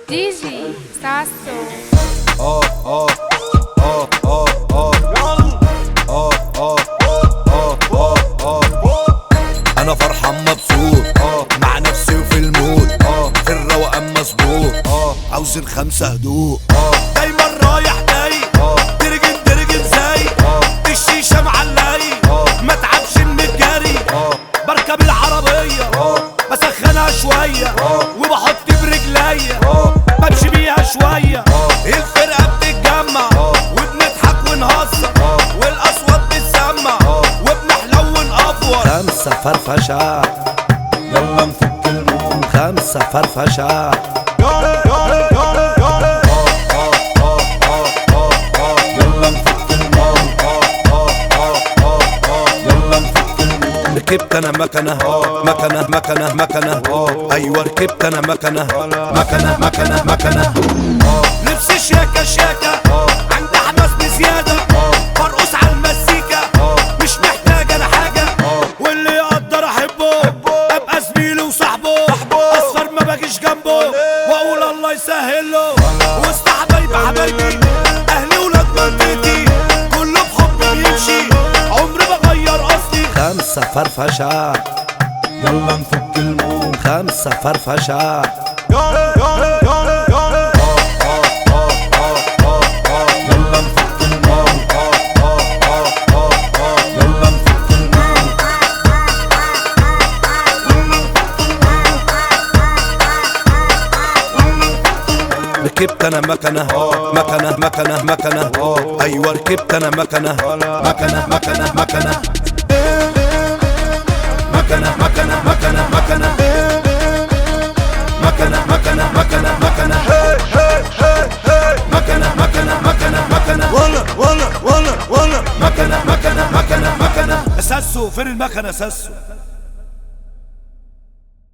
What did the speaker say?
ديجي ساسو اه اه اه اه اه اه اه اه اه اه انا فرحان مبسوط اه مع نفسي وفي المود اه في الروقان مظبوط اه عاوز الخمسه هدوء اه دايما رايح جاي اه ترجن ترجن زي اه الشيشه معلقي اه ما تعبش الجري اه بركب العربيه اه بسخنها شويه اه وبحط برجليا اه بمشي بيها شويه اه الفرقه بتتجمع اه وبنضحك ونهزر اه والاصوات بتسمع اه وبنحلو ونقفور خمسة فرفشة يلا نفك الموم خمسة فرفشة يلا نفك الموم يلا نفك الموم ركبت انا مكنة مكنة مكنة مكنة ايوه ركبت انا مكنة مكنة مكنة مكنة نفسي شياكة شياكة عندي حماس بزيادة برقص على المزيكا مش محتاج انا حاجة واللي يقدر احبه ابقى زميله وصاحبه اصغر ما باجيش جنبه واقول الله يسهل له وسط حبايبي حبايبي اهلي ولاد منطقتي كله بحب بيمشي عمري بغير اصلي خمسة فرفشة يلا نفك الموم خمسة فرفشة يلا نفك الموم يلا نفك الموم ركبت انا مكنة مكنة مكنة مكنة ايوه ركبت انا مكنة مكنة مكنة مكنة مكنة مكنة مكنة مكنة مكنة مكنة مكنة مكنة مكنة مكنة مكنة مكنة ولا ولا ولا ولا مكنة مكنة مكنة مكنة اساسه فين المكنه اساسه